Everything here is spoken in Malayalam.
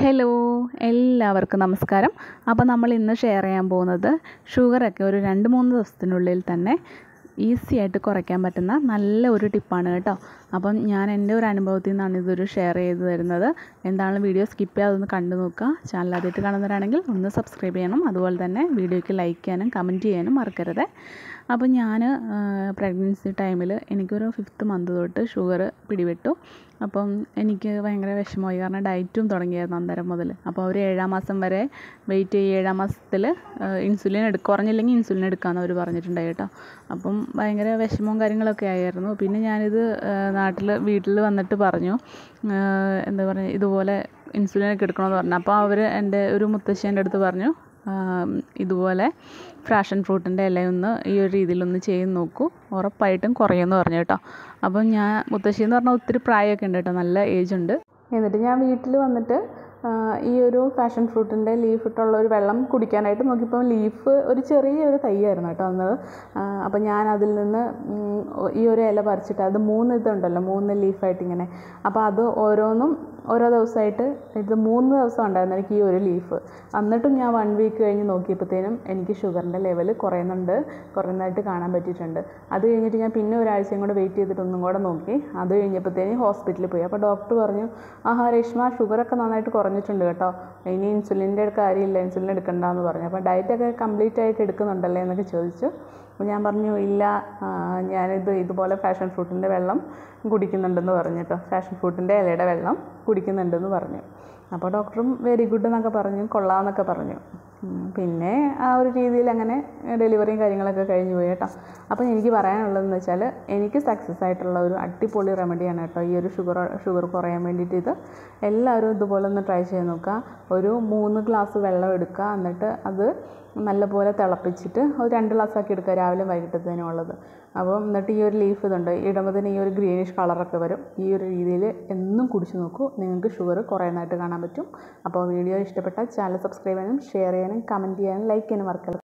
ഹലോ എല്ലാവർക്കും നമസ്കാരം അപ്പോൾ നമ്മൾ ഇന്ന് ഷെയർ ചെയ്യാൻ പോകുന്നത് ഷുഗറൊക്കെ ഒരു രണ്ട് മൂന്ന് ദിവസത്തിനുള്ളിൽ തന്നെ ഈസി ആയിട്ട് കുറയ്ക്കാൻ പറ്റുന്ന നല്ല ഒരു ടിപ്പാണ് കേട്ടോ അപ്പം ഞാൻ എൻ്റെ ഒരു അനുഭവത്തിൽ നിന്നാണ് ഇതൊരു ഷെയർ ചെയ്ത് തരുന്നത് എന്താണ് വീഡിയോ സ്കിപ്പ് ചെയ്യാതെ ഒന്ന് കണ്ടു നോക്കുക ചാനൽ ആദ്യമായിട്ട് കാണുന്നവരാണെങ്കിൽ ഒന്ന് സബ്സ്ക്രൈബ് ചെയ്യണം അതുപോലെ തന്നെ വീഡിയോയ്ക്ക് ലൈക്ക് ചെയ്യാനും കമൻറ്റ് ചെയ്യാനും മറക്കരുത് അപ്പോൾ ഞാൻ പ്രഗ്നൻസി ടൈമിൽ എനിക്കൊരു ഫിഫ്ത്ത് മന്ത് തൊട്ട് ഷുഗർ പിടിപെട്ടു അപ്പം എനിക്ക് ഭയങ്കര വിഷമമായി കാരണം ഡയറ്റും തുടങ്ങിയായിരുന്നു അന്നേരം മുതൽ അപ്പോൾ അവർ ഏഴാം മാസം വരെ വെയിറ്റ് ചെയ്ത് ഏഴാം മാസത്തിൽ ഇൻസുലിൻ എടു കുറഞ്ഞില്ലെങ്കിൽ ഇൻസുലിൻ എടുക്കാമെന്ന് അവർ പറഞ്ഞിട്ടുണ്ടായി കേട്ടോ അപ്പം ഭയങ്കര വിഷമവും കാര്യങ്ങളൊക്കെ ആയിരുന്നു പിന്നെ ഞാനിത് നാട്ടിൽ വീട്ടിൽ വന്നിട്ട് പറഞ്ഞു എന്താ പറയുക ഇതുപോലെ ഇൻസുലിനൊക്കെ എടുക്കണമെന്ന് പറഞ്ഞു അപ്പോൾ അവർ എൻ്റെ ഒരു മുത്തശ്ശി എൻ്റെ അടുത്ത് പറഞ്ഞു ഇതുപോലെ ഫ്രാഷൻ ഫ്രൂട്ടിൻ്റെ ഇലയൊന്ന് ഈ ഒരു രീതിയിലൊന്ന് ചെയ്ത് നോക്കൂ ഉറപ്പായിട്ടും കുറയുമെന്ന് പറഞ്ഞു കേട്ടോ അപ്പം ഞാൻ മുത്തശ്ശി എന്ന് പറഞ്ഞാൽ ഒത്തിരി പ്രായമൊക്കെ ഉണ്ട് കേട്ടോ നല്ല ഏജ് ഉണ്ട് എന്നിട്ട് ഞാൻ വീട്ടിൽ വന്നിട്ട് ഈ ഒരു പാഷൻ ഫ്രൂട്ടിൻ്റെ ലീഫ് ഇട്ടുള്ള ഒരു വെള്ളം കുടിക്കാനായിട്ട് നോക്കിയപ്പോൾ ലീഫ് ഒരു ചെറിയൊരു തൈയായിരുന്നു കേട്ടോ അന്നത് അപ്പോൾ ഞാൻ അതിൽ നിന്ന് ഈ ഒരു ഇല പറിച്ചിട്ട് അത് മൂന്ന് ഇതുണ്ടല്ലോ മൂന്ന് ലീഫായിട്ട് ഇങ്ങനെ അപ്പോൾ അത് ഓരോന്നും ഓരോ ദിവസമായിട്ട് ഇത് മൂന്ന് ദിവസം ഉണ്ടായിരുന്നു എനിക്ക് ഈ ഒരു ലീഫ് എന്നിട്ടും ഞാൻ വൺ വീക്ക് കഴിഞ്ഞ് നോക്കിയപ്പോഴത്തേനും എനിക്ക് ഷുഗറിൻ്റെ ലെവൽ കുറയുന്നുണ്ട് കുറയുന്നതായിട്ട് കാണാൻ പറ്റിയിട്ടുണ്ട് അത് കഴിഞ്ഞിട്ട് ഞാൻ പിന്നെ ഒരാഴ്ചയും കൂടെ വെയിറ്റ് ചെയ്തിട്ട് ഒന്നും കൂടെ നോക്കി അത് കഴിഞ്ഞപ്പോഴത്തേനും ഹോസ്പിറ്റലിൽ പോയി അപ്പോൾ ഡോക്ടർ പറഞ്ഞു ആഹാ രേഷ്മ ഷുഗറൊക്കെ നന്നായിട്ട് കുറഞ്ഞിട്ടുണ്ട് കേട്ടോ ഇനി ഇൻസുലിൻ്റെ കാര്യമില്ല ഇൻസുലിൻ എടുക്കണ്ടെന്ന് പറഞ്ഞു അപ്പോൾ ഡയറ്റൊക്കെ കംപ്ലീറ്റ് ആയിട്ട് എടുക്കുന്നുണ്ടല്ലേ എന്നൊക്കെ ചോദിച്ചു അപ്പോൾ ഞാൻ പറഞ്ഞു ഇല്ല ഞാനിത് ഇതുപോലെ ഫാഷൻ ഫ്രൂട്ടിൻ്റെ വെള്ളം കുടിക്കുന്നുണ്ടെന്ന് പറഞ്ഞു കേട്ടോ ഫാഷൻ ഫ്രൂട്ടിൻ്റെ ഇലയുടെ വെള്ളം കുടിക്കുന്നുണ്ടെന്ന് പറഞ്ഞു അപ്പോൾ ഡോക്ടറും വെരി ഗുഡ് എന്നൊക്കെ പറഞ്ഞു കൊള്ളാമെന്നൊക്കെ പറഞ്ഞു പിന്നെ ആ ഒരു രീതിയിൽ അങ്ങനെ ഡെലിവറിയും കാര്യങ്ങളൊക്കെ കഴിഞ്ഞു പോയി കേട്ടോ അപ്പോൾ എനിക്ക് പറയാനുള്ളതെന്ന് വെച്ചാൽ എനിക്ക് സക്സസ് ആയിട്ടുള്ള ഒരു അടിപൊളി റെമഡിയാണ് കേട്ടോ ഈ ഒരു ഷുഗർ ഷുഗർ കുറയാൻ വേണ്ടിയിട്ട് ഇത് എല്ലാവരും ഇതുപോലെ ഒന്ന് ട്രൈ ചെയ്ത് നോക്കുക ഒരു മൂന്ന് ഗ്ലാസ് വെള്ളം എടുക്കുക എന്നിട്ട് അത് നല്ലപോലെ തിളപ്പിച്ചിട്ട് ഒരു രണ്ട് ഗ്ലാസ് ആക്കി എടുക്കുക രാവിലെ വൈകിട്ടത്തേനുള്ളത് അപ്പോൾ എന്നിട്ട് ഈ ഒരു ലീഫ് ഇതുണ്ട് ഇടുമ്പോഴത്തേന് ഈ ഒരു ഗ്രീനിഷ് കളറൊക്കെ വരും ഈ ഒരു രീതിയിൽ എന്നും കുടിച്ച് നോക്കൂ നിങ്ങൾക്ക് ഷുഗർ കുറയുന്നതായിട്ട് കാണാൻ പറ്റും അപ്പോൾ വീഡിയോ ഇഷ്ടപ്പെട്ടാൽ ചാനൽ സബ്സ്ക്രൈബ് ചെയ്യാനും ഷെയർ ചെയ്യാനും കമൻറ്റ് ചെയ്യാനും ലൈക്ക് ചെയ്യാനും മറക്കരുത്